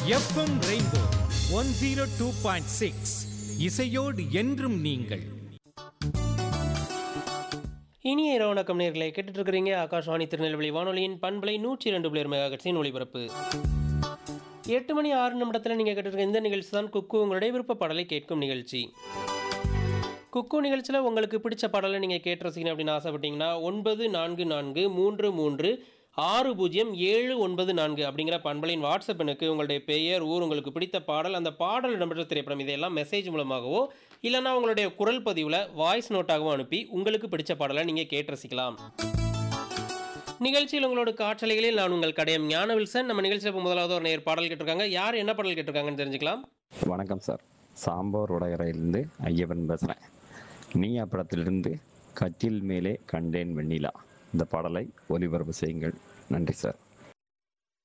FM rainbow one zero two point six இசையோடு என்றும் நீங்கள் இனிய இரவு வணக்கம் நேர்களை கேட்டுட்டு இருக்கிறீங்க ஆகாஷ்வாணி திருநெல்வேலி வானொலியின் பண்பலை நூற்றி ரெண்டு புள்ளி மெகாகட்ஸின் ஒளிபரப்பு எட்டு மணி ஆறு நிமிடத்தில் நீங்கள் கேட்டிருக்க இந்த நிகழ்ச்சி தான் குக்கு உங்களுடைய விருப்ப பாடலை கேட்கும் நிகழ்ச்சி குக்கு நிகழ்ச்சியில் உங்களுக்கு பிடிச்ச பாடலை நீங்கள் கேட்டு ரசிக்கணும் அப்படின்னு ஆசைப்பட்டீங்கன்னா ஒன்பது நான்கு நான்கு மூன்று மூன்று ஆறு பூஜ்ஜியம் ஏழு ஒன்பது நான்கு அப்படிங்கிற பண்பலின் வாட்ஸ்அப் எண்ணுக்கு உங்களுடைய பெயர் ஊர் உங்களுக்கு பிடித்த பாடல் அந்த பாடல் இடம்பெற்ற திரைப்படம் இதையெல்லாம் மெசேஜ் மூலமாகவோ இல்லைன்னா உங்களுடைய குரல் பதிவில் வாய்ஸ் நோட்டாகவும் அனுப்பி உங்களுக்கு பிடிச்ச பாடலை நீங்கள் கேட்டு ரசிக்கலாம் நிகழ்ச்சியில் உங்களோட காற்றலைகளில் நான் உங்கள் கடையம் ஞான வில்சன் நம்ம நிகழ்ச்சியில் இப்போ முதலாவது ஒரு நேர் பாடல் கேட்டிருக்காங்க யார் என்ன பாடல் கேட்டிருக்காங்கன்னு தெரிஞ்சுக்கலாம் வணக்கம் சார் சாம்பார் உடையறையிலிருந்து ஐயப்பன் பேசுகிறேன் நீ படத்திலிருந்து கட்டில் மேலே கண்டேன் வெண்ணிலா இந்த பாடலை ஒலிபரப்பு செய்யுங்கள் நன்றி சார்